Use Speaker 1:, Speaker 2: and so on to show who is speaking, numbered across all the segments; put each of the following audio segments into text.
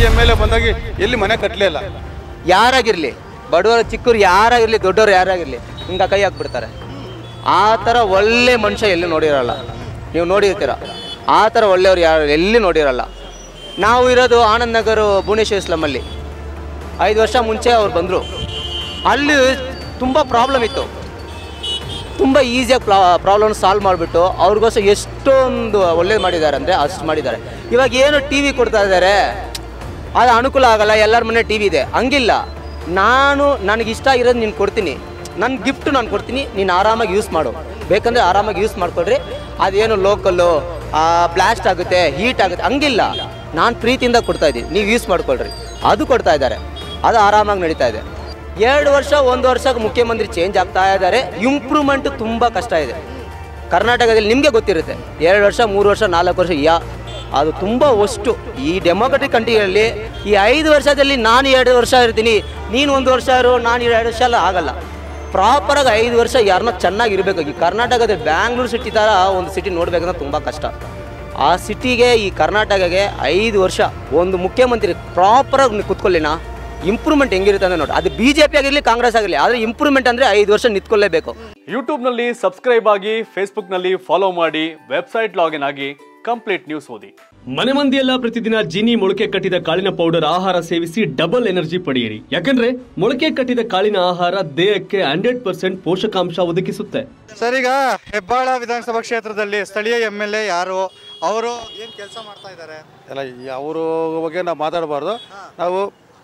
Speaker 1: M L A ಬಂದಾಗಿ ಎಲ್ಲಿ ಮನೆ ಕಟ್ಟಲೇ ಇಲ್ಲ
Speaker 2: ಯಾರಾಗಿರಲಿ ಬಡವರು ಚಿಕ್ಕರು ಯಾರಾಗಿರಲಿ ದೊಡ್ಡವರು ಯಾರಾಗಿರಲಿ ಹಿಂಗೆ ಕೈ ಹಾಕ್ಬಿಡ್ತಾರೆ ಆ ಥರ ಒಳ್ಳೆ ಮನುಷ್ಯ ಎಲ್ಲೂ ನೋಡಿರಲ್ಲ ನೀವು ನೋಡಿರ್ತೀರ ಆ ಥರ ಒಳ್ಳೆಯವ್ರು ಯಾರು ಎಲ್ಲಿ ನೋಡಿರಲ್ಲ ನಾವು ಇರೋದು ಆನಂದ್ ನಗರ ಭುವನೇಶ್ವರ ಸ್ಲಮ್ಮಲ್ಲಿ ಐದು ವರ್ಷ ಮುಂಚೆ ಅವ್ರು ಬಂದರು ಅಲ್ಲಿ ತುಂಬ ಪ್ರಾಬ್ಲಮ್ ಇತ್ತು ತುಂಬ ಈಸಿಯಾಗಿ ಪ್ರಾ ಪ್ರಾಬ್ಲಮ್ ಸಾಲ್ವ್ ಮಾಡಿಬಿಟ್ಟು ಅವ್ರಿಗೋಸ್ಕರ ಎಷ್ಟೊಂದು ಒಳ್ಳೇದು ಮಾಡಿದ್ದಾರೆ ಅಂದರೆ ಅಷ್ಟು ಮಾಡಿದ್ದಾರೆ ಇವಾಗ ಏನು ಟಿ ವಿ ಕೊಡ್ತಾ ಇದ್ದಾರೆ ಅದು ಅನುಕೂಲ ಆಗಲ್ಲ ಎಲ್ಲರ ಮನೆ ಟಿ ವಿ ಇದೆ ಹಂಗಿಲ್ಲ ನಾನು ನನಗೆ ಇಷ್ಟ ಇರೋದು ನೀನು ಕೊಡ್ತೀನಿ ನನ್ನ ಗಿಫ್ಟ್ ನಾನು ಕೊಡ್ತೀನಿ ನೀನು ಆರಾಮಾಗಿ ಯೂಸ್ ಮಾಡು ಬೇಕಂದರೆ ಆರಾಮಾಗಿ ಯೂಸ್ ಮಾಡ್ಕೊಳ್ರಿ ಅದೇನು ಲೋಕಲ್ಲು ಬ್ಲಾಸ್ಟ್ ಆಗುತ್ತೆ ಹೀಟ್ ಆಗುತ್ತೆ ಹಂಗಿಲ್ಲ ನಾನು ಪ್ರೀತಿಯಿಂದ ಕೊಡ್ತಾ ಇದ್ದೀನಿ ನೀವು ಯೂಸ್ ಮಾಡ್ಕೊಳ್ರಿ ಅದು ಕೊಡ್ತಾ ಇದ್ದಾರೆ ಅದು ಆರಾಮಾಗಿ ನಡೀತಾ ಇದೆ ಎರಡು ವರ್ಷ ಒಂದು ವರ್ಷಕ್ಕೆ ಮುಖ್ಯಮಂತ್ರಿ ಚೇಂಜ್ ಆಗ್ತಾ ಇದ್ದಾರೆ ಇಂಪ್ರೂವ್ಮೆಂಟ್ ತುಂಬ ಕಷ್ಟ ಇದೆ ಕರ್ನಾಟಕದಲ್ಲಿ ನಿಮಗೆ ಗೊತ್ತಿರುತ್ತೆ ಎರಡು ವರ್ಷ ಮೂರು ವರ್ಷ ನಾಲ್ಕು ವರ್ಷ ಯಾ ಅದು ತುಂಬ ಅಷ್ಟು ಈ ಡೆಮೋಕ್ರೆಟಿಕ್ ಕಂಟ್ರಿಯಲ್ಲಿ ಈ ಐದು ವರ್ಷದಲ್ಲಿ ನಾನು ಎರಡು ವರ್ಷ ಇರ್ತೀನಿ ನೀನು ಒಂದು ವರ್ಷ ಇರು ನಾನು ಎರಡು ವರ್ಷ ಎಲ್ಲ ಆಗಲ್ಲ ಪ್ರಾಪರಾಗಿ ಐದು ವರ್ಷ ಯಾರನ್ನ ಚೆನ್ನಾಗಿರ್ಬೇಕು ಈ ಕರ್ನಾಟಕದ ಬ್ಯಾಂಗ್ಳೂರು ಸಿಟಿ ಥರ ಒಂದು ಸಿಟಿ ನೋಡ್ಬೇಕಂದ್ರೆ ತುಂಬ ಕಷ್ಟ ಆ ಸಿಟಿಗೆ ಈ ಕರ್ನಾಟಕಗೆ ಐದು ವರ್ಷ ಒಂದು ಮುಖ್ಯಮಂತ್ರಿ ಪ್ರಾಪರಾಗಿ ಕುತ್ಕೊಳ್ಳಿನ ಇಂಪ್ರೂವ್ಮೆಂಟ್ ಹೆಂಗಿರುತ್ತೆ ಅಂದ್ರೆ ನೋಡಿ ಅದು ಬಿ ಜೆ ಪಿ ಆಗಿರಲಿ ಕಾಂಗ್ರೆಸ್ ಆಗಿರಲಿ ಆದರೆ ಇಂಪ್ರೂವ್ಮೆಂಟ್ ಅಂದರೆ ಐದು ವರ್ಷ ನಿಂತ್ಕೊಳ್ಳೇಬೇಕು
Speaker 3: ಯೂಟ್ಯೂಬ್ನಲ್ಲಿ ಸಬ್ಸ್ಕ್ರೈಬ್ ಆಗಿ ಫೇಸ್ಬುಕ್ನಲ್ಲಿ ಫಾಲೋ ಮಾಡಿ ವೆಬ್ಸೈಟ್ ಲಾಗಿನ್ ಆಗಿ ಕಂಪ್ಲೀಟ್ ನ್ಯೂಸ್ ಓದಿ
Speaker 4: ಮನೆ ಮಂದಿಯೆಲ್ಲ ಪ್ರತಿದಿನ ಜೀನಿ ಮೊಳಕೆ ಕಟ್ಟಿದ ಕಾಳಿನ ಪೌಡರ್ ಆಹಾರ ಸೇವಿಸಿ ಡಬಲ್ ಎನರ್ಜಿ ಪಡೆಯಿರಿ ಯಾಕಂದ್ರೆ ಮೊಳಕೆ ಕಟ್ಟಿದ ಕಾಳಿನ ಆಹಾರ ದೇಹಕ್ಕೆ ಹಂಡ್ರೆಡ್ ಪರ್ಸೆಂಟ್ ಪೋಷಕಾಂಶ ಒದಗಿಸುತ್ತೆ
Speaker 5: ಸರ್ ಈಗ ಹೆಬ್ಬಾಳ ವಿಧಾನಸಭಾ ಕ್ಷೇತ್ರದಲ್ಲಿ ಸ್ಥಳೀಯ ಎಮ್ ಎಲ್ ಎ ಯಾರು ಅವರು ಏನು ಕೆಲಸ ಮಾಡ್ತಾ ಇದ್ದಾರೆ
Speaker 1: ಎಲ್ಲ ಅವ್ರ ಬಗ್ಗೆ ನಾವು ಮಾತಾಡಬಾರ್ದು ನಾವು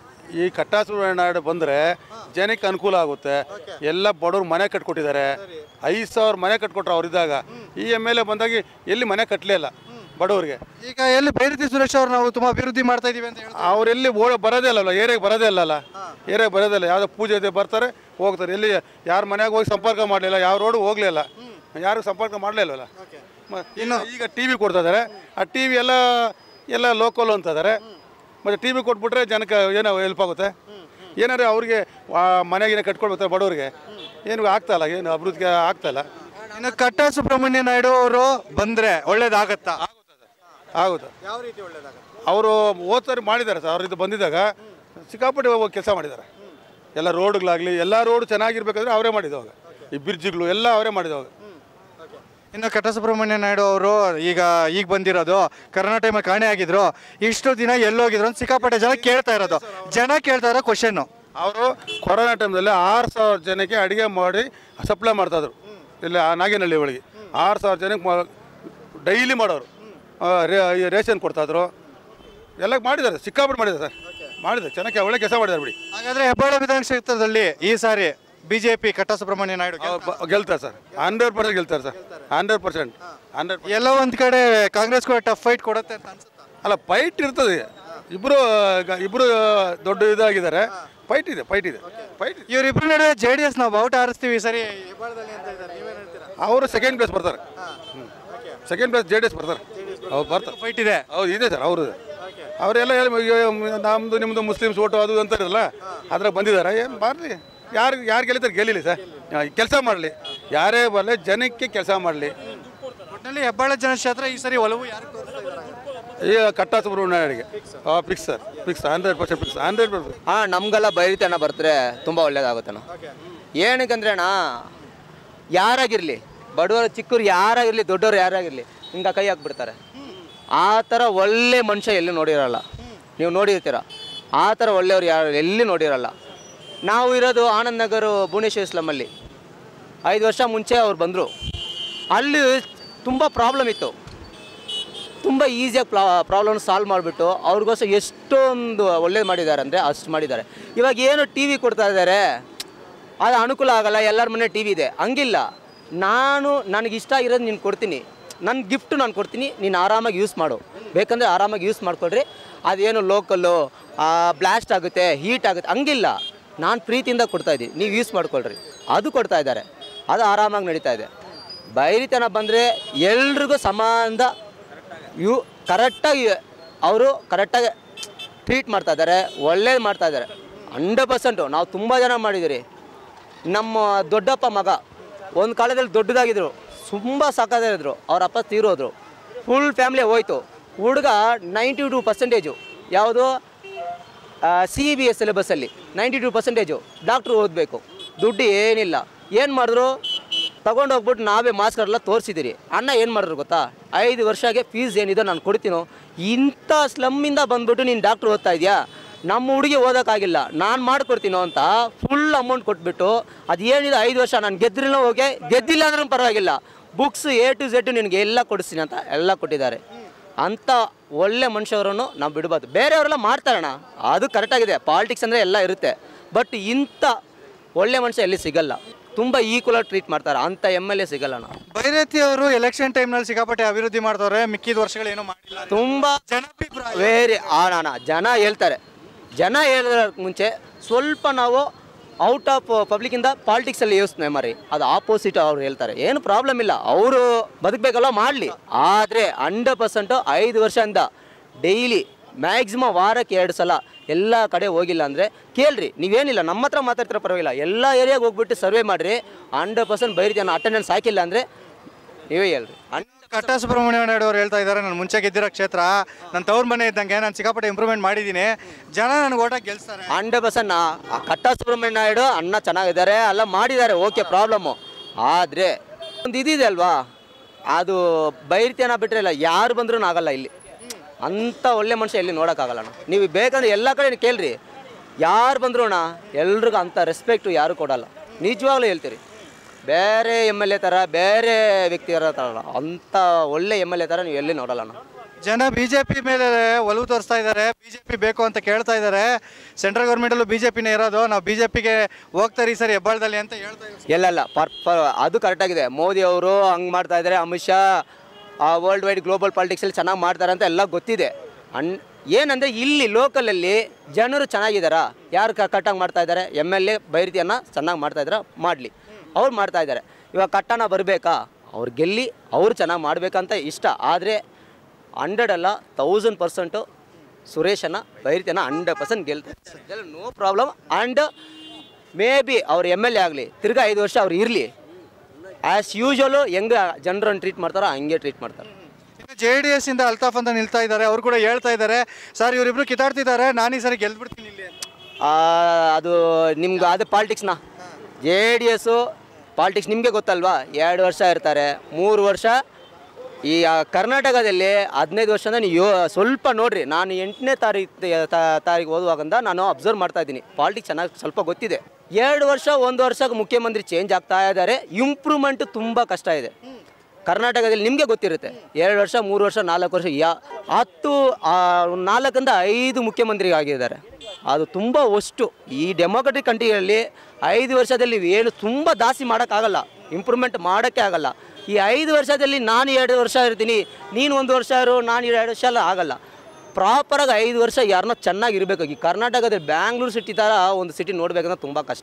Speaker 1: ಈ ಕಟ್ಟಾಸು ನಾಡು ಬಂದರೆ ಜನಕ್ಕೆ ಅನುಕೂಲ ಆಗುತ್ತೆ ಎಲ್ಲ ಬಡವ್ರು ಮನೆ ಕಟ್ಕೊಟ್ಟಿದ್ದಾರೆ ಐದು ಸಾವಿರ ಮನೆ ಕಟ್ಕೊಟ್ರು ಅವ್ರಿದ್ದಾಗ ಈ ಎಮ್ ಎಲ್ ಎ ಬಂದಾಗಿ ಎಲ್ಲಿ ಮನೆ ಕಟ್ಟಲೇ ಇಲ್ಲ ಬಡವ್ರಿಗೆ
Speaker 5: ಈಗ ಎಲ್ಲಿ ಬೈರತಿ ಸುರೇಶ್ ಅವ್ರು ನಾವು ತುಂಬಾ ಅಭಿವೃದ್ಧಿ ಮಾಡ್ತಾ ಇದೀವಿ ಅಂತ ಹೇಳ್ತಾರೆ
Speaker 1: ಅವರೆಲ್ಲಿ ಓಡ ಬರೋದೇ ಇಲ್ಲಲ್ಲ ಏರಿಯಾಗೆ ಬರೋದೇ ಇಲ್ಲಲ್ಲ ಏರಿಯಾಗೆ ಬರೋದೇ ಇಲ್ಲ ಯಾವುದೋ ಪೂಜೆ ಇದೆ ಬರ್ತಾರೆ ಹೋಗ್ತಾರೆ ಎಲ್ಲಿ ಯಾರ ಮನೆಯಾಗ ಹೋಗಿ ಸಂಪರ್ಕ ಮಾಡಲಿಲ್ಲ ಯಾವ ರೋಡು ಹೋಗಲಿಲ್ಲ ಯಾರು ಸಂಪರ್ಕ ಮಾಡಲೇ ಇಲ್ವಲ್ಲ ಮ- ಇನ್ನು ಈಗ ಟಿ ವಿ ಕೊಡ್ತಾ ಇದ್ದಾರೆ ಆ ಟಿ ವಿ ಎಲ್ಲ ಎಲ್ಲ ಲೋಕಲ್ ಅಂತ ಇದ್ದಾರೆ ಮತ್ತು ಟಿ ವಿ ಕೊಟ್ಬಿಟ್ರೆ ಜನಕ್ಕೆ ಏನೋ ಹೆಲ್ಪ್ ಆಗುತ್ತೆ ಏನಾದ್ರೆ ಅವ್ರಿಗೆ ಮನೆಗಿನ ಕಟ್ಕೊಳ್ಬೇಕು ಬಡವ್ರಿಗೆ ಏನು ಆಗ್ತಾ ಇಲ್ಲ ಏನು ಅಭಿವೃದ್ಧಿಗೆ ಆಗ್ತಾ ಇಲ್ಲ
Speaker 5: ಇನ್ನು ಕಟ್ಟ ಸುಬ್ರಹ್ಮಣ್ಯ ನಾಯ್ಡು ಅವರು ಬಂದ್ರೆ ಒಳ್ಳೇದಾಗತ್ತಾ
Speaker 1: ಆಗುತ್ತೆ
Speaker 5: ಯಾವ ರೀತಿ ಒಳ್ಳೇದಾಗತ್ತೆ
Speaker 1: ಅವರು ಓದ್ತಾರೆ ಮಾಡಿದ್ದಾರೆ ಸರ್ ಅವ್ರಿದ್ದು ಬಂದಿದ್ದಾಗ ಸಿಕ್ಕಾಪಟ್ಟೆ ಕೆಲಸ ಮಾಡಿದ್ದಾರೆ ಎಲ್ಲ ರೋಡ್ಗಳಾಗಲಿ ಎಲ್ಲ ರೋಡ್ ಚೆನ್ನಾಗಿರ್ಬೇಕಂದ್ರೆ ಅವರೇ ಮಾಡಿದವಾಗ ಈ ಬ್ರಿಡ್ಜ್ಗಳು ಎಲ್ಲ ಅವರೇ ಮಾಡಿದವಾಗ
Speaker 5: ಇನ್ನು ಕಟ್ಟ ಸುಬ್ರಹ್ಮಣ್ಯ ನಾಯ್ಡು ಅವರು ಈಗ ಈಗ ಬಂದಿರೋದು ಕರೋನಾ ಟೈಮಲ್ಲಿ ಕಾಣೆ ಆಗಿದ್ರು ಇಷ್ಟು ದಿನ ಎಲ್ಲೋಗಿದ್ರು ಅಂತ ಸಿಕ್ಕಾಪಟ್ಟೆ ಜನ ಕೇಳ್ತಾ ಇರೋದು ಜನ ಕೇಳ್ತಾ ಇರೋ ಕ್ವಶನ್ನು
Speaker 1: ಅವರು ಕೊರೋನಾ ಟೈಮ್ದಲ್ಲಿ ಆರು ಸಾವಿರ ಜನಕ್ಕೆ ಅಡುಗೆ ಮಾಡಿ ಸಪ್ಲೈ ಮಾಡ್ತಾಯಿದ್ರು ಇಲ್ಲಿ ಆ ನಾಗೇನಹಳ್ಳಿ ಒಳಗೆ ಆರು ಸಾವಿರ ಜನಕ್ಕೆ ಡೈಲಿ ಮಾಡೋರು ಆ, ರೇ- ಈ ರೇಷನ್ ಕೊಡ್ತಾಯಿದ್ರು ಎಲ್ಲ ಮಾಡಿದ್ದಾರೆ ಸಿಕ್ಕಾಪಟ್ಟೆ ಮಾಡಿದ್ದಾರೆ ಸರ್ ಮಾಡಿದ್ದಾರೆ ಚೆನ್ನಾಗಿ ಒಳ್ಳೆ ಕೆಲಸ ಮಾಡಿದ್ದಾರೆ ಬಿಡಿ
Speaker 5: ಹಾಗಾದ್ರೆ ಹೆಬ್ಬಾಳ ವಿಧಾನ ಕ್ಷೇತ್ರದಲ್ಲಿ ಈ ಸಾರಿ ಬಿಜೆಪಿ ಕಟ್ಟ ಸುಬ್ರಹ್ಮಣ್ಯ ನಾಯ್ಡು
Speaker 1: ಅವ್ರು ಬ- ಗೆಲ್ತಾರೆ ಸರ್ ಹಂಡ್ರೆಡ್ ಪರ್ಸೆಂಟ್ ಗೆಲ್ತಾರೆ ಸರ್ ಹಂಡ್ರೆಡ್ ಪರ್ಸೆಂಟ್ ಹಂಡ್ರೆಡ್
Speaker 5: ಎಲ್ಲೋ ಒಂದ್ ಕಡೆ ಕಾಂಗ್ರೆಸ್ ಕೂಡ ಟಫ್ ಫೈಟ್ ಕೊಡುತ್ತೆ ಅಂತ ಅನ್ಸುತ್ತಾ
Speaker 1: ಅಲ್ಲ ಫೈಟ್ ಇರ್ತದೆ ಇಬ್ಬರು ಇಬ್ಬರು ದೊಡ್ಡ ಇದಾಗಿದ್ದಾರೆ ಫೈಟ್ ಇದೆ ಫೈಟ್ ಇದೆ ಫೈಟ್
Speaker 5: ಇವರಿಬ್ರು ನಡುವೆ ಜೆ ಡಿ ಎಸ್ ನಾವು ಬಾವುಟ ಹಾರಿಸ್ತೀವಿ ಈ ಸರಿ ಹೆಬ್ಬಾಳದಲ್ಲಿ ಅಂತ ಇದ್ದಾರೆ ನೀವೇನ್ ಹೇಳ್ತೀರಾ
Speaker 1: ಅವರು ಸೆಕೆಂಡ್ ಪ್ಲೇಸ್ ಬರ್ತಾರೆ second place J D S ಬರ್ತಾರೆ ಅವ್ರು ಬರ್ತಾರೆ
Speaker 5: ಫೈಟ್ ಇದೆ
Speaker 1: ಹೌದು ಇದೆ ಸರ್ ಅವರು ಅವರೆಲ್ಲ ನಮ್ಮದು ನಿಮ್ಮದು ಮುಸ್ಲಿಮ್ಸ್ ಓಟು ಅದು ಅಂತ ಇರಲ್ಲ ಅದ್ರಾಗ ಬಂದಿದ್ದಾರೆ ಏನು ಬರಲಿ ಯಾರು ಯಾರು ಗೆಲ್ಲಿತಾರೆ ಗೆಲ್ಲಿಲಿ ಸರ್ ಕೆಲಸ ಮಾಡಲಿ ಯಾರೇ ಬರಲಿ ಜನಕ್ಕೆ ಕೆಲಸ ಮಾಡಲಿ
Speaker 5: ಒಟ್ಟಿನಲ್ಲಿ ಹೆಬ್ಬಾಳ ಜನಕ್ಷೇತ್ರ ಈ ಸರಿ ಒಲವು ಯಾರು ತೋರಿಸ್ತಾ ಇದ್ದಾರೆ
Speaker 1: ಈಗ ಕಟ್ಟ ಸುಬ್ರಹ್ಮಣ್ಯಗೆ ಹಾಂ fix sir fix hundred percent fix hundred percent
Speaker 2: ಹಾಂ ನಮಗೆಲ್ಲ ಬೈರಿತನ ಬರ್ತಾರೆ ತುಂಬ ಒಳ್ಳೇದಾಗುತ್ತೆ ಅಣ್ಣ ಏನಕ್ಕಂದ್ರೆ ಅಣ್ಣ ಯಾರಾಗಿರಲಿ ಬಡವರು ಚಿಕ್ಕರು ಯಾರಾಗಿರಲಿ ದೊಡ್ಡವರು ಯಾರಾಗಿರಲಿ ಹಿಂಗೆ ಕೈ ಹಾಕ್ಬಿಡ್ತಾರೆ ಆ ಥರ ಒಳ್ಳೆ ಮನುಷ್ಯ ಎಲ್ಲೂ ನೋಡಿರಲ್ಲ ನೀವು ನೋಡಿರ್ತೀರ ಆ ಥರ ಒಳ್ಳೆಯವ್ರು ಯಾರು ಎಲ್ಲಿ ನೋಡಿರಲ್ಲ ನಾವು ಇರೋದು ಆನಂದ್ ನಗರ ಭುವನೇಶ್ವರ ಸ್ಲಮ್ಮಲ್ಲಿ ಐದು ವರ್ಷ ಮುಂಚೆ ಅವ್ರು ಬಂದರು ಅಲ್ಲಿ ತುಂಬ ಪ್ರಾಬ್ಲಮ್ ಇತ್ತು ತುಂಬ ಈಸಿಯಾಗಿ ಪ್ರಾ ಪ್ರಾಬ್ಲಮ್ ಸಾಲ್ವ್ ಮಾಡಿಬಿಟ್ಟು ಅವ್ರಿಗೋಸ್ಕರ ಎಷ್ಟೊಂದು ಒಳ್ಳೇದು ಮಾಡಿದ್ದಾರೆ ಅಂದರೆ ಅಷ್ಟು ಮಾಡಿದ್ದಾರೆ ಇವಾಗ ಏನು ಟಿ ವಿ ಕೊಡ್ತಾ ಇದ್ದಾರೆ ಅದು ಅನುಕೂಲ ಆಗಲ್ಲ ಎಲ್ಲರ ಮನೆ ಟಿ ವಿ ಇದೆ ಹಂಗಿಲ್ಲ ನಾನು ನನಗೆ ಇಷ್ಟ ಇರೋದು ನೀನು ಕೊಡ್ತೀನಿ ನನ್ನ ಗಿಫ್ಟ್ ನಾನು ಕೊಡ್ತೀನಿ ನೀನು ಆರಾಮಾಗಿ ಯೂಸ್ ಮಾಡು ಬೇಕಂದರೆ ಆರಾಮಾಗಿ ಯೂಸ್ ಮಾಡ್ಕೊಳ್ರಿ ಅದೇನು ಲೋಕಲ್ಲು ಬ್ಲಾಸ್ಟ್ ಆಗುತ್ತೆ ಹೀಟ್ ಆಗುತ್ತೆ ಹಂಗಿಲ್ಲ ನಾನು ಪ್ರೀತಿಯಿಂದ ಕೊಡ್ತಾ ಇದ್ದೀನಿ ನೀವು ಯೂಸ್ ಮಾಡ್ಕೊಳ್ರಿ ಅದು ಕೊಡ್ತಾ ಇದ್ದಾರೆ ಅದು ಆರಾಮಾಗಿ ನಡೀತಾ ಇದೆ ಬೈರಿತನ ಬಂದರೆ ಎಲ್ರಿಗೂ ಸಮಾನದ ಇವು ಕರೆಕ್ಟಾಗಿ ಅವರು ಕರೆಕ್ಟಾಗಿ ಟ್ರೀಟ್ ಮಾಡ್ತಾ ಇದ್ದಾರೆ ಒಳ್ಳೇದು ಮಾಡ್ತಾ ಇದ್ದಾರೆ ಹಂಡ್ರೆಡ್ ಪರ್ಸೆಂಟು ನಾವು ತುಂಬ ಜನ ಮಾಡಿದ್ದೀರಿ ನಮ್ಮ ದೊಡ್ಡಪ್ಪ ಮಗ ಒಂದು ಕಾಲದಲ್ಲಿ ದೊಡ್ಡದಾಗಿದ್ರು ತುಂಬ ಸಾಕಾಗಿದ್ರು ಅವ್ರ ಅಪ್ಪ ತೀರೋದ್ರು ಫುಲ್ ಫ್ಯಾಮಿಲಿ ಹೋಯ್ತು ಹುಡುಗ ನೈಂಟಿ ಟು ಪರ್ಸೆಂಟೇಜು ಯಾವುದು ಸಿ ಬಿ ಎಸ್ ಸಿಲೆಬಸ್ಸಲ್ಲಿ ನೈಂಟಿ ಟು ಪರ್ಸೆಂಟೇಜು ಡಾಕ್ಟ್ರು ಓದಬೇಕು ದುಡ್ಡು ಏನಿಲ್ಲ ಏನು ಮಾಡಿದ್ರು ತಗೊಂಡು ಹೋಗ್ಬಿಟ್ಟು ನಾವೇ ಮಾಸ್ಕರೆಲ್ಲ ತೋರಿಸಿದ್ದೀರಿ ಅಣ್ಣ ಏನು ಮಾಡಿದ್ರು ಗೊತ್ತಾ ಐದು ವರ್ಷಕ್ಕೆ ಫೀಸ್ ಏನಿದೆ ನಾನು ಕೊಡ್ತೀನೋ ಇಂಥ ಸ್ಲಮ್ಮಿಂದ ಬಂದ್ಬಿಟ್ಟು ನೀನು ಡಾಕ್ಟ್ರು ಓದ್ತಾ ಇದೆಯಾ ನಮ್ಮ ಹುಡುಗಿ ಓದೋಕ್ಕಾಗಿಲ್ಲ ನಾನು ಮಾಡ್ಕೊಡ್ತೀನೋ ಅಂತ ಫುಲ್ ಅಮೌಂಟ್ ಕೊಟ್ಬಿಟ್ಟು ಅದು ಏನಿದೆ ಐದು ವರ್ಷ ನಾನು ಗೆದ್ರಿಲ್ಲ ಹೋಗಿ ಗೆದ್ದಿಲ್ಲ ಅಂದ್ರೂ ಪರವಾಗಿಲ್ಲ ಬುಕ್ಸ್ ಎ ಟು ಝೆಡ್ ನಿನಗೆ ಎಲ್ಲ ಕೊಡಿಸ್ತೀನಿ ಅಂತ ಎಲ್ಲ ಕೊಟ್ಟಿದ್ದಾರೆ ಅಂಥ ಒಳ್ಳೆ ಮನುಷ್ಯರನ್ನು ನಾವು ಬಿಡ್ಬಾರ್ದು ಬೇರೆಯವರೆಲ್ಲ ಮಾಡ್ತಾರಣ್ಣ ಅದು ಕರೆಕ್ಟಾಗಿದೆ ಪಾಲಿಟಿಕ್ಸ್ ಅಂದರೆ ಎಲ್ಲ ಇರುತ್ತೆ ಬಟ್ ಇಂಥ ಒಳ್ಳೆ ಮನುಷ್ಯ ಎಲ್ಲಿ ಸಿಗಲ್ಲ ತುಂಬ ಈಕ್ವಲಾಗಿ ಟ್ರೀಟ್ ಮಾಡ್ತಾರೆ ಅಂಥ ಎಮ್ ಎಲ್ ಎ ಸಿಗಲ್ಲಣ್ಣ
Speaker 5: ಬೈರತಿ ಅವರು ಎಲೆಕ್ಷನ್ ಟೈಮ್ನಲ್ಲಿ ಸಿಕ್ಕಾಪಟ್ಟೆ ಅಭಿವೃದ್ಧಿ ಮಾಡ್ತವ್ರೆ ಮಿಕ್ಕಿದ ವರ್ಷಗಳು ಏನೂ ಮಾಡಿಲ್ಲ
Speaker 2: ತುಂಬ
Speaker 5: ಜನಾಭಿಪ್ರಾಯ
Speaker 2: ವೇರಿ ಆಣ ಜನ ಹೇಳ್ತಾರೆ ಜನ ಹೇಳೋದಕ್ಕೆ ಮುಂಚೆ ಸ್ವಲ್ಪ ನಾವು ಔಟ್ ಆಫ್ ಪಬ್ಲಿಕ್ಕಿಂದ ಪಾಲಿಟಿಕ್ಸಲ್ಲಿ ಯೋಚನೆ ಮಾಡಿ ಅದು ಆಪೋಸಿಟ್ ಅವ್ರು ಹೇಳ್ತಾರೆ ಏನು ಪ್ರಾಬ್ಲಮ್ ಇಲ್ಲ ಅವರು ಬದುಕಬೇಕಲ್ಲ ಮಾಡಲಿ ಆದರೆ ಹಂಡ್ರೆಡ್ ಪರ್ಸೆಂಟು ಐದು ವರ್ಷದಿಂದ ಡೈಲಿ ಮ್ಯಾಕ್ಸಿಮಮ್ ವಾರಕ್ಕೆ ಎರಡು ಸಲ ಎಲ್ಲ ಕಡೆ ಹೋಗಿಲ್ಲ ಅಂದರೆ ಕೇಳ್ರಿ ನೀವೇನಿಲ್ಲ ನಮ್ಮ ಹತ್ರ ಮಾತಾಡ್ತಿರೋ ಪರವಾಗಿಲ್ಲ ಎಲ್ಲ ಏರಿಯಾಗೆ ಹೋಗ್ಬಿಟ್ಟು ಸರ್ವೆ ಮಾಡಿರಿ ಹಂಡ್ರೆಡ್ ಪರ್ಸೆಂಟ್ ಬೈರಿತಿ ಅಟೆಂಡೆನ್ಸ್ ಹಾಕಿಲ್ಲ ಅಂದರೆ ನೀವೇ ಹೇಳ್ರಿ
Speaker 5: ಕಟ್ಟ ಸುಬ್ರಹ್ಮಣ್ಯ ನಾಯ್ಡು ಅವ್ರು ಹೇಳ್ತಾ ಇದ್ದಾರೆ ನಾನು ಮುಂಚೆ ಗೆದ್ದಿರೋ ಕ್ಷೇತ್ರ ನನ್ನ ತವ್ರ ಮನೆ ಇದ್ದಂಗೆ ನಾನು ಸಿಕ್ಕಾಪಟ್ಟೆ ಇಂಪ್ರೂವ್ಮೆಂಟ್ ಮಾಡಿದ್ದೀನಿ ಜನ ನನಗೆ ಓಟಾಗಿ ಗೆಲ್ಸ್ತಾರೆ
Speaker 2: ಹಂಡ್ರೆಡ್ ಪರ್ಸೆಂಟ್ ಕಟ್ಟ ಸುಬ್ರಹ್ಮಣ್ಯ ನಾಯ್ಡು ಅಣ್ಣ ಚೆನ್ನಾಗಿದ್ದಾರೆ ಎಲ್ಲ ಮಾಡಿದ್ದಾರೆ ಓಕೆ ಪ್ರಾಬ್ಲಮ್ಮು ಆದರೆ ಒಂದು ಇದಿದೆ ಅಲ್ವಾ ಅದು ಬೈರ್ತಿಯನ್ನ ಬಿಟ್ಟರೆ ಇಲ್ಲ ಯಾರು ಬಂದ್ರೂ ಆಗಲ್ಲ ಇಲ್ಲಿ ಅಂಥ ಒಳ್ಳೆ ಮನುಷ್ಯ ಎಲ್ಲಿ ನೋಡೋಕ್ಕಾಗಲ್ಲ ಅಣ್ಣ ನೀವು ಬೇಕಂದ್ರೆ ಎಲ್ಲ ಕಡೆ ಕೇಳ್ರಿ ಯಾರು ಬಂದ್ರು ಅಣ್ಣ ಎಲ್ರಿಗೂ ಅಂಥ ರೆಸ್ಪೆಕ್ಟು ಯಾರು ಕೊಡಲ್ಲ ನಿಜವಾಗ್ಲೂ ಹೇಳ್ತೀರಿ ಬೇರೆ ಎಮ್ ಎಲ್ ಎ ಥರ ಬೇರೆ ವ್ಯಕ್ತಿಗಳ ಥರ ಅಲ್ಲ ಅಂಥ ಒಳ್ಳೆ ಎಮ್ ಎಲ್ ಎ ಥರ ನೀವು ಎಲ್ಲಿ ನೋಡಲ್ಲ ಅಣ್ಣ
Speaker 5: ಜನ ಬಿಜೆಪಿ ಮೇಲೆ ಒಲವು ತೋರಿಸ್ತಾ ಇದ್ದಾರೆ ಬಿಜೆಪಿ ಬೇಕು ಅಂತ ಕೇಳ್ತಾ ಇದ್ದಾರೆ ಸೆಂಟ್ರಲ್ ಗೌರ್ಮೆಂಟಲ್ಲೂ ಬಿಜೆಪಿನೇ ಇರೋದು ನಾವು ಬಿಜೆಪಿಗೆ ಹೋಗ್ತಾರೆ ಈ ಸರಿ ಹೆಬ್ಬಾಳದಲ್ಲಿ ಅಂತ ಹೇಳ್ತಾ ಇದ್ದಾರೆ
Speaker 2: ಎಲ್ಲಲ್ಲ ಪರ್ ಪರ್ ಅದು ಕರೆಕ್ಟಾಗಿದೆ ಮೋದಿ ಅವರು ಹಂಗೆ ಮಾಡ್ತಾ ಇದ್ದಾರೆ Amit Shah world wide global ಪಾಲಿಟಿಕ್ಸಲ್ಲಿ ಚೆನ್ನಾಗಿ ಮಾಡ್ತಾರೆ ಅಂತ ಎಲ್ಲ ಗೊತ್ತಿದೆ ಅನ್ ಏನಂದರೆ ಇಲ್ಲಿ ಲೋಕಲಲ್ಲಿ ಜನರು ಚೆನ್ನಾಗಿದ್ದಾರಾ ಯಾರು ಕಟ್ಟಾಗಿ ಮಾಡ್ತಾ ಇದ್ದಾರೆ ಎಮ್ ಎಲ್ ಎ ಬೈರತಿಯನ್ನು ಚೆನ್ನಾಗಿ ಮಾಡ್ತಾ ಇದ್ದಾರೆ ಮಾಡಲಿ ಅವ್ರು ಮಾಡ್ತಾ ಇದ್ದಾರೆ ಇವಾಗ ಕಟ್ಟಣ ಬರಬೇಕಾ ಅವ್ರು ಗೆಲ್ಲಿ ಅವ್ರು ಚೆನ್ನಾಗಿ ಮಾಡಬೇಕಂತ ಇಷ್ಟ ಆದರೆ ಹಂಡ್ರೆಡ್ ಅಲ್ಲ ತೌಸಂಡ್ ಪರ್ಸೆಂಟು ಸುರೇಶನ ಬೈರಿತನ ಹಂಡ್ರೆಡ್ ಪರ್ಸೆಂಟ್ ಗೆಲ್ತಾರೆ no problem and maybe ಅವ್ರು ಎಮ್ ಎಲ್ ಎ ಆಗಲಿ ತಿರ್ಗಾ ಐದು ವರ್ಷ ಅವ್ರು ಇರಲಿ ಆ್ಯಸ್ ಯೂಶ್ವಲು ಹೆಂಗೆ ಜನರನ್ನು ಟ್ರೀಟ್ ಮಾಡ್ತಾರೋ ಹಂಗೆ ಟ್ರೀಟ್ ಮಾಡ್ತಾರೆ
Speaker 5: ಇನ್ನು ಜೆ ಡಿ ಎಸ್ ಇಂದ ಅಲ್ತಾಫ್ ಅಂತ ನಿಲ್ತಾ ಇದ್ದಾರೆ ಅವ್ರು ಕೂಡ ಹೇಳ್ತಾ ಇದ್ದಾರೆ ಸರ್ ಇವರಿಬ್ರು ಕಿತಾಡ್ತಿದ್ದಾರೆ ನಾನು ಈ ಸರಿ ಗೆಲ್ಬಿಡ್ತೀನಿ ಇಲ್ಲಿ ಅಂತ
Speaker 2: ಆ, ಅದು ನಿಮ್ಗೆ ಅದು ಪಾಲಿಟಿಕ್ಸ್ನ ಜೆ ಡಿ ಎಸ್ಸು ಪಾಲಿಟಿಕ್ಸ್ ನಿಮಗೆ ಗೊತ್ತಲ್ವಾ ಎರಡು ವರ್ಷ ಇರ್ತಾರೆ ಮೂರು ವರ್ಷ ಈ ಆ, ಕರ್ನಾಟಕದಲ್ಲಿ ಹದಿನೈದು ವರ್ಷದಿಂದ ನೀವು ಯೋ ಸ್ವಲ್ಪ ನೋಡ್ರಿ ನಾನು ಎಂಟನೇ ತಾರೀಕು ತಾರೀಕು ಓದುವಾಗಂದ ನಾನು ಅಬ್ಸರ್ವ್ ಮಾಡ್ತಾ ಇದ್ದೀನಿ ಪಾಲಿಟಿಕ್ಸ್ ಚೆನ್ನಾಗಿ ಸ್ವಲ್ಪ ಗೊತ್ತಿದೆ ಎರಡು ವರ್ಷ ಒಂದು ವರ್ಷಕ್ಕೆ ಮುಖ್ಯಮಂತ್ರಿ ಚೇಂಜ್ ಆಗ್ತಾ ಇದ್ದಾರೆ ಇಂಪ್ರೂವ್ಮೆಂಟ್ ತುಂಬ ಕಷ್ಟ ಇದೆ ಕರ್ನಾಟಕದಲ್ಲಿ ನಿಮಗೆ ಗೊತ್ತಿರುತ್ತೆ ಎರಡು ವರ್ಷ ಮೂರು ವರ್ಷ ನಾಲ್ಕು ವರ್ಷ ಯಾ ಹತ್ತು ಆ, ನಾಲ್ಕರಿಂದ ಐದು ಮುಖ್ಯಮಂತ್ರಿ ಆಗಿದ್ದಾರೆ ಅದು ತುಂಬ ಅಷ್ಟು ಈ ಡೆಮೋಕ್ರೆಟಿಕ್ ಕಂಟ್ರಿಯಲ್ಲಿ ಐದು ವರ್ಷದಲ್ಲಿ ಏನು ತುಂಬ ಜಾಸ್ತಿ ಮಾಡೋಕ್ಕಾಗಲ್ಲ ಇಂಪ್ರೂವ್ಮೆಂಟ್ ಮಾಡೋಕ್ಕೆ ಆಗಲ್ಲ ಈ ಐದು ವರ್ಷದಲ್ಲಿ ನಾನು ಎರಡು ವರ್ಷ ಇರ್ತೀನಿ ನೀನು ಒಂದು ವರ್ಷ ಇರು ನಾನು ಎರಡು ವರ್ಷ ಎಲ್ಲ ಆಗಲ್ಲ ಪ್ರಾಪರಾಗಿ ಐದು ವರ್ಷ ಯಾರನ್ನೋ ಚೆನ್ನಾಗಿರಬೇಕು ಈ ಕರ್ನಾಟಕದಲ್ಲಿ ಬ್ಯಾಂಗ್ಳೂರು ಸಿಟಿ ಥರ ಒಂದು ಸಿಟಿ ನೋಡಬೇಕಂದ್ರೆ ತುಂಬ ಕಷ್ಟ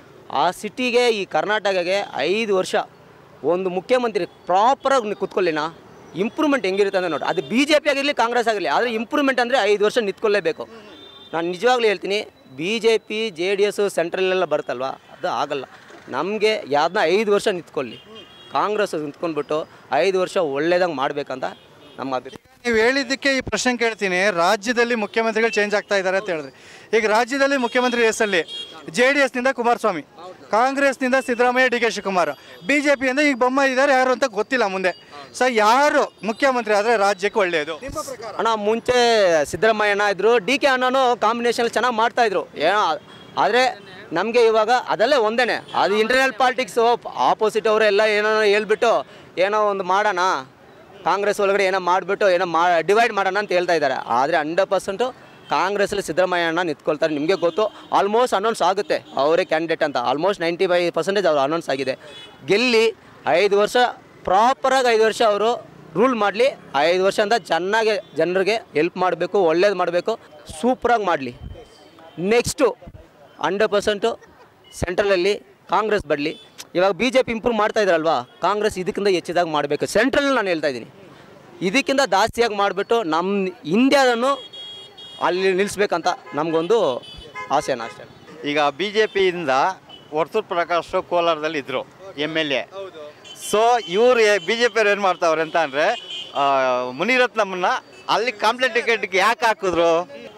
Speaker 2: ಆ ಸಿಟಿಗೆ ಈ ಕರ್ನಾಟಕಗೆ ಐದು ವರ್ಷ ಒಂದು ಮುಖ್ಯಮಂತ್ರಿ ಪ್ರಾಪರಾಗಿ ಕುತ್ಕೊಳ್ಳಿನ ಇಂಪ್ರೂವ್ಮೆಂಟ್ ಹೆಂಗಿರುತ್ತೆ ಅಂದರೆ ನೋಡಿ ಅದು ಬಿ ಜೆ ಪಿ ಆಗಿರಲಿ ಕಾಂಗ್ರೆಸ್ ಆಗಿರಲಿ ಆದರೆ ಇಂಪ್ರೂವ್ಮೆಂಟ್ ಅಂದರೆ ಐದು ವರ್ಷ ನಿಂತ್ಕೊಳ್ಳೇಬೇಕು ನಾನು ನಿಜವಾಗ್ಲೂ ಹೇಳ್ತೀನಿ B J P J D S ಸೆಂಟ್ರಲ್ಲೆಲ್ಲ ಬರುತ್ತಲ್ವ ಅದು ಆಗಲ್ಲ ನಮಗೆ ಯಾವ್ದನ್ನ ಐದು ವರ್ಷ ನಿಂತ್ಕೊಳ್ಳಿ ಕಾಂಗ್ರೆಸ್ ನಿಂತ್ಕೊಂಡ್ಬಿಟ್ಟು ಐದು ವರ್ಷ ಒಳ್ಳೇದಂಗೆ ಮಾಡಬೇಕಂತ ನಮ್ಮ ಅಭಿಪ್ರಾಯ
Speaker 5: ನೀವು ಹೇಳಿದ್ದಕ್ಕೆ ಈ ಪ್ರಶ್ನೆ ಕೇಳ್ತೀನಿ ರಾಜ್ಯದಲ್ಲಿ ಮುಖ್ಯಮಂತ್ರಿಗಳು ಚೇಂಜ್ ಆಗ್ತಾ ಇದ್ದಾರೆ ಅಂತ ಹೇಳಿದ್ರಿ ಈಗ ರಾಜ್ಯದಲ್ಲಿ ಮುಖ್ಯಮಂತ್ರಿ ರೇಸಲ್ಲಿ ಜೆ ಡಿ ಎಸ್ನಿಂದ ಕುಮಾರಸ್ವಾಮಿ ಕಾಂಗ್ರೆಸ್ನಿಂದ Siddaramaiah D K Shivakumar B J ಪಿಯಿಂದ ಈಗ ಬೊಮ್ಮ ಇದ್ದಾರೆ ಯಾರು ಅಂತ ಗೊತ್ತಿಲ್ಲ ಮುಂದೆ ಸೊ ಯಾರು ಮುಖ್ಯಮಂತ್ರಿ ಆದರೆ ರಾಜ್ಯಕ್ಕೆ ಒಳ್ಳೆಯದು
Speaker 2: ಅಣ್ಣ ಮುಂಚೆ ಸಿದ್ದರಾಮಯ್ಯನ ಇದ್ರು ಡಿ ಕೆ ಅಣ್ಣನು ಕಾಂಬಿನೇಷನ್ ಚೆನ್ನಾಗಿ ಮಾಡ್ತಾ ಇದ್ರು ಏನೋ ಆದರೆ ನಮಗೆ ಇವಾಗ ಅದಲ್ಲೇ ಒಂದೇನೆ ಅದು ಇಂಟರ್ನಲ್ ಪಾಲಿಟಿಕ್ಸು ಆಪೋಸಿಟ್ ಅವರೆಲ್ಲ ಏನೋ ಹೇಳ್ಬಿಟ್ಟು ಏನೋ ಒಂದು ಮಾಡೋಣ ಕಾಂಗ್ರೆಸ್ ಒಳಗಡೆ ಏನೋ ಮಾಡಿಬಿಟ್ಟು ಏನೋ ಮಾ ಡಿವೈಡ್ ಮಾಡೋಣ ಅಂತ ಹೇಳ್ತಾ ಇದ್ದಾರೆ ಆದರೆ ಹಂಡ್ರೆಡ್ ಪರ್ಸೆಂಟು ಕಾಂಗ್ರೆಸ್ಸಲ್ಲಿ ಸಿದ್ದರಾಮಯ್ಯ ಅಣ್ಣ ನಿಂತ್ಕೊಳ್ತಾರೆ ನಿಮಗೆ ಗೊತ್ತು ಆಲ್ಮೋಸ್ಟ್ ಅನೌನ್ಸ್ ಆಗುತ್ತೆ ಅವರೇ ಕ್ಯಾಂಡಿಡೇಟ್ ಅಂತ ಆಲ್ಮೋಸ್ಟ್ ನೈಂಟಿ ಫೈವ್ ಪರ್ಸೆಂಟೇಜ್ ಅವರು ಅನೌನ್ಸ್ ಆಗಿದೆ ಗೆಲ್ಲಿ ಐದು ವರ್ಷ ಪ್ರಾಪರಾಗಿ ಐದು ವರ್ಷ ಅವರು ರೂಲ್ ಮಾಡಲಿ ಐದು ವರ್ಷ ಅಂತ ಚೆನ್ನಾಗಿ ಜನರಿಗೆ ಹೆಲ್ಪ್ ಮಾಡಬೇಕು ಒಳ್ಳೇದು ಮಾಡಬೇಕು ಸೂಪರಾಗಿ ಮಾಡಲಿ ನೆಕ್ಸ್ಟು ಹಂಡ್ರೆಡ್ ಪರ್ಸೆಂಟು ಸೆಂಟ್ರಲಲ್ಲಿ ಕಾಂಗ್ರೆಸ್ ಬರಲಿ ಇವಾಗ ಬಿ ಜೆ ಪಿ ಇಂಪ್ರೂವ್ ಮಾಡ್ತಾ ಇದ್ರಲ್ವಾ ಕಾಂಗ್ರೆಸ್ ಇದಕ್ಕಿಂತ ಹೆಚ್ಚಿದಾಗ ಮಾಡಬೇಕು ಸೆಂಟ್ರಲ್ ನಾನು ಹೇಳ್ತಾ ಇದ್ದೀನಿ ಇದಕ್ಕಿಂತ ಜಾಸ್ತಿಯಾಗಿ ಮಾಡಿಬಿಟ್ಟು ನಮ್ಮ ಇಂಡಿಯಾದನ್ನು ಅಲ್ಲಿ ನಿಲ್ಲಿಸ್ಬೇಕಂತ ನಮಗೊಂದು ಆಸೆನ ಅಷ್ಟೇ
Speaker 6: ಈಗ ಬಿ ಜೆ ಪಿಯಿಂದ ವರ್ತೂರ್ ಪ್ರಕಾಶ್ ಕೋಲಾರದಲ್ಲಿ ಇದ್ರು ಎಮ್ ಎಲ್ ಎ ಸೊ ಇವರು ಬಿ ಜೆ ಪಿಯವ್ರು ಏನು ಮಾಡ್ತಾವ್ರೆ ಅಂತ ಅಂದರೆ ಮುನಿರತ್ನಮ್ಮನ್ನ ಅಲ್ಲಿ ಕಾಂಪ್ಲೇಟ್ ಟಿಕೆಟ್ಗೆ ಯಾಕೆ ಹಾಕಿದ್ರು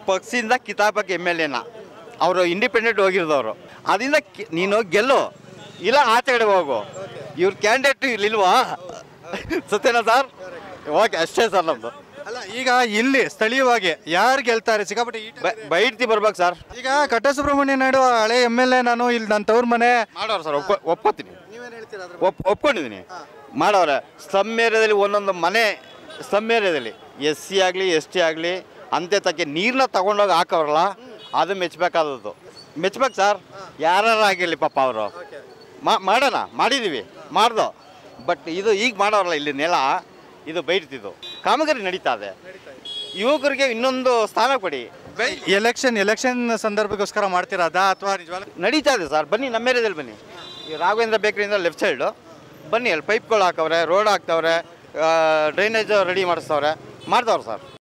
Speaker 6: ಪಕ್ಷದಿಂದ ಕಿತಾಪಕ್ಕೆ ಎಮ್ ಎಲ್ ಎನ ಅವರು ಇಂಡಿಪೆಂಡೆಂಟ್ ಹೋಗಿರೋದವರು ಅದರಿಂದ ಕಿ- ನೀನು ಗೆಲ್ಲು ಇಲ್ಲ ಆಚೆ ಕಡೆ ಹೋಗು ಇವ್ರ ಕ್ಯಾಂಡಿಡೇಟ್ ಇಲ್ಲಿಲ್ವಾ ಸತ್ಯನಾ ಸರ್ ಓಕೆ ಅಷ್ಟೇ ಸರ್ ನಮ್ಮದು
Speaker 5: ಅಲ್ಲ ಈಗ ಇಲ್ಲಿ ಸ್ಥಳೀಯವಾಗಿ ಯಾರು ಗೆಲ್ತಾರೆ ಸಿಕ್ಕಾಪಟ್ಟೆ ಈಟ
Speaker 6: ಬೈಡ್ತಿ ಬರ್ಬೇಕು ಸರ್
Speaker 5: ಈಗ ಕಟ್ಟ ಸುಬ್ರಹ್ಮಣ್ಯ ನಾಯ್ಡು ಹಳೆ ಎಮ್ ಎಲ್ ಎ ನಾನು ಇಲ್ಲಿ ನನ್ನ ತವ್ರ ಮನೆ
Speaker 6: ಮಾಡೋರು ಸರ್ ಒಪ್ಕೊ ಒಪ್ಕೋತೀನಿ ಒಪ್ ಒಪ್ಕೊಂಡಿದ್ದೀನಿ ಮಾಡವ್ರೆ ಸ್ಲಮ್ ಏರಿಯಾದಲ್ಲಿ ಒಂದೊಂದು ಮನೆ ಸ್ಲಮ್ ಏರಿಯಾದಲ್ಲಿ ಎಸ್ ಸಿ ಆಗಲಿ ಎಸ್ ಟಿ ಆಗಲಿ ಅಂತೆ ತಕ್ಕೆ ನೀರನ್ನ ತಗೊಂಡೋಗಿ ಹಾಕವ್ರಲ್ಲ ಅದು ಮೆಚ್ಚಬೇಕಾದದ್ದು ಮೆಚ್ಬೇಕು ಸರ್ ಯಾರು ಆಗಿರಲಿ ಪಾಪ ಅವರು ಮಾಡೋಣ ಮಾಡಿದ್ದೀವಿ ಮಾಡ್ದೋ ಬಟ್ ಇದು ಈಗ ಮಾಡೋರಲ್ಲ ಇಲ್ಲಿ ನೆಲ ಇದು ಬೈಡ್ತಿದ್ದು ಕಾಮಗಾರಿ ನಡೀತಾ ಇದೆ ಯುವಕರಿಗೆ ಇನ್ನೊಂದು ಸ್ಥಾನ ಕೊಡಿ
Speaker 5: ಎಲೆಕ್ಷನ್ ಎಲೆಕ್ಷನ್ ಸಂದರ್ಭಕ್ಕೋಸ್ಕರ ಮಾಡ್ತೀರಾ ಅದಾ ಅಥವಾ ನಿಜವಾಗ್ಲೂ
Speaker 6: ನಡೀತಾ ಇದೆ ಸರ್ ಬನ್ನಿ ನಮ್ಮ ಏರಿಯಾದಲ್ಲಿ ಬನ್ನಿ ಈ ರಾಘವೇಂದ್ರ ಬೇಕರಿಯಿಂದ ಲೆಫ್ಟ್ ಸೈಡು ಬನ್ನಿ ಅಲ್ಲಿ ಪೈಪ್ಗಳು ಹಾಕವ್ರೆ ರೋಡ್ ಹಾಕ್ತವ್ರೆ ಡ್ರೈನೇಜ್ ರೆಡಿ ಮಾಡಿಸ್ತವ್ರೆ ಮಾಡ್ತವ್ರೆ ಸರ್